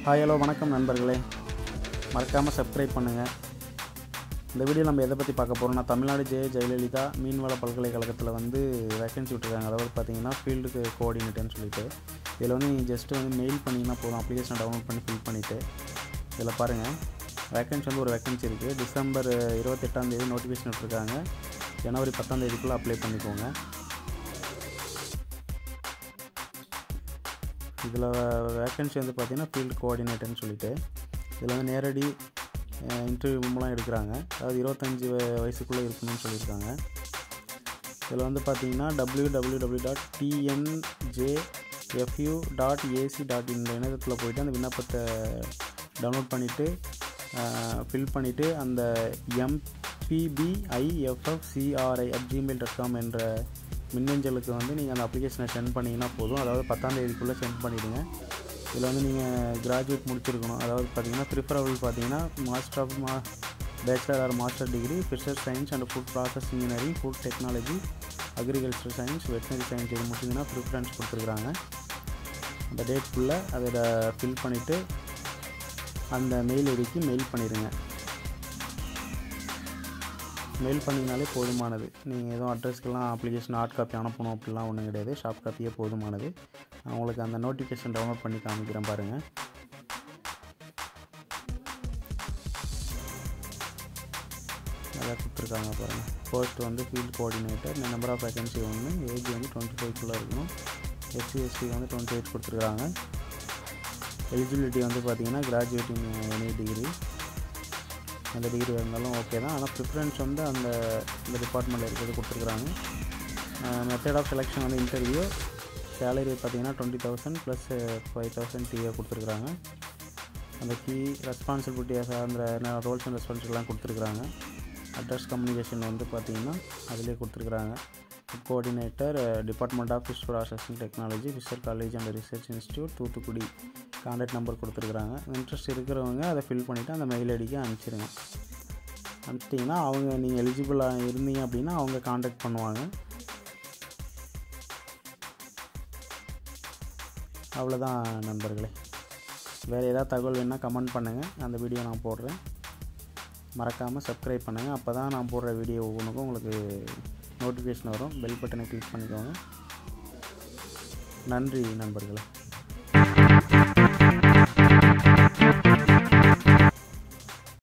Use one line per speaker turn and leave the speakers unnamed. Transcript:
hi hello வணக்கம் நண்பர்களே மறக்காமல் சப்ஸ்கிரைப் பண்ணுங்கள் இந்த வீடியோ நம்ம எதை பற்றி பார்க்க போகிறோம்னா தமிழ்நாடு ஜெய ஜெயலலிதா மீன்வள பல்கலைக்கழகத்தில் வந்து வேகன்சி விட்டுருக்காங்க அதாவது பார்த்தீங்கன்னா ஃபீல்டுக்கு கோஆர்டினேட்டர்னு சொல்லிட்டு இதில் வந்து நீங்கள் ஜஸ்ட்டு வந்து மெயில் பண்ணிங்கன்னா போதும் அப்ளிகேஷனை டவுன்லோட் பண்ணி ஃபில் பண்ணிவிட்டு இதில் பாருங்கள் வேகன்சி வந்து ஒரு வேகன்சி இருக்குது டிசம்பர் இருபத்தெட்டாம் தேதி நோட்டிஃபிகேஷன் விட்டுருக்காங்க ஜனவரி பத்தாம் தேதிக்குள்ளே அப்ளை பண்ணிக்கோங்க இதில் வேக்கன்சி வந்து பார்த்தீங்கன்னா ஃபீல்டு கோஆர்டினேட்டர்னு சொல்லிட்டு இதில் வந்து நேரடி இன்டர்வியூ மூலம் எடுக்கிறாங்க அதாவது இருபத்தஞ்சி வயசுக்குள்ளே இருக்கணும்னு சொல்லியிருக்காங்க இதில் வந்து பார்த்தீங்கன்னா W W W dot TNJFU dot AC dot இந்த இணையத்தில் போயிட்டு அந்த விண்ணப்பத்தை டவுன்லோட் பண்ணிவிட்டு ஃபில் பண்ணிவிட்டு அந்த MBPIFFCRI at Gmail dot com என்ற மின்னஞ்சலுக்கு வந்து நீங்கள் அந்த அப்ளிகேஷனை சென்ட் பண்ணிங்கன்னா போதும் அதாவது பத்தாம் தேதிக்குள்ளே சென்ட் பண்ணிவிடுங்க இதில் வந்து நீங்கள் கிராஜுவேட் முடிச்சிருக்கணும் அதாவது பார்த்தீங்கன்னா ப்ரிஃபரபிள் பார்த்தீங்கன்னா மாஸ்டர் ஆஃப் மா bachelor or master degree fisher science and food process engineering food technology agriculture science veterinary science இது முடிச்சிங்கன்னா ப்ரிஃபரன்ஸ் கொடுத்துருக்குறாங்க அந்த டேட்குள்ளே அதை ஃபில் பண்ணிவிட்டு அந்த மெயில் ஐடிக்கு மெயில் பண்ணிடுங்க மெயில் பண்ணிங்கனாலே போதுமானது நீங்கள் எதுவும் அட்ரஸ்க்கெல்லாம் அப்ளிகேஷன் ஹார்ட் காப்பி அனுப்பணும் அப்படிலாம் ஒன்றும் கிடையாது ஷார்ட் காப்பியே போதுமானது நான் உங்களுக்கு அந்த நோட்டிஃபிகேஷன் டவுன்லோட் பண்ணி காமிக்கிறேன் பாருங்கள் நல்லா கொடுத்துருக்காங்க பாருங்கள் போஸ்ட் வந்து ஃபீல்ட் கோஆர்டினேட்டர் இந்த நம்பர் ஆஃப் வேகன்சி ஒன்று ஏஜ் வந்து டுவெண்ட்டி ஃபைவ்க்குள்ளே இருக்கணும் எஸ்சி எஸ்சி வந்து டுவெண்ட்டி எயிட் கொடுத்துருக்காங்க எலிஜிபிலிட்டி வந்து பார்த்தீங்கன்னா கிராஜுவேட்டிங் எனி டிகிரி எந்த டிகிரி இருந்தாலும் ஓகே தான் ஆனால் ப்ரிஃபரன்ஸ் வந்து அந்த இந்த டிபார்ட்மெண்ட்டில் இருக்கிறது கொடுத்துருக்குறாங்க மெத்தட் ஆஃப் செலெக்ஷன் வந்து இன்டர்வியூ சேலரி பார்த்தீங்கன்னா twenty thousand plus five thousand DA கொடுத்துருக்குறாங்க அந்த கீ ரெஸ்பான்சிபிலிட்டியாக சார்ந்த என்ன ரோல்ஸ் அண்ட் ரெஸ்பான்சிபிலாம் கொடுத்துருக்குறாங்க அட்ரஸ் கம்யூனிகேஷன் வந்து பார்த்தீங்கன்னா அதிலே கொடுத்துருக்குறாங்க coordinator department of fish processing technology fisher college and research institute Thoothukudi contact number கொடுத்துருக்குறாங்க இன்ட்ரெஸ்ட் இருக்கிறவங்க அதை ஃபில் பண்ணிவிட்டு அந்த மெயில் ஐடிக்கு அனுப்பிச்சிடுங்க அனுப்பிச்சிட்டிங்கன்னா அவங்க நீங்கள் எலிஜிபிளாக இருந்தீங்க அப்படின்னா அவங்க காண்டாக்ட் பண்ணுவாங்க அவ்வளோதான் நண்பர்களே வேறு ஏதாவது தகவல் வேணால் கமெண்ட் பண்ணுங்கள் அந்த வீடியோ நான் போடுறேன் மறக்காமல் சப்ஸ்கிரைப் பண்ணுங்கள் அப்போ தான் நான் போடுற வீடியோ ஒவ்வொன்றுக்கும் உங்களுக்கு நோட்டிஃபிகேஷன் வரும் பெல் பட்டனை கிளிக் பண்ணிக்கோங்க நன்றி நண்பர்களே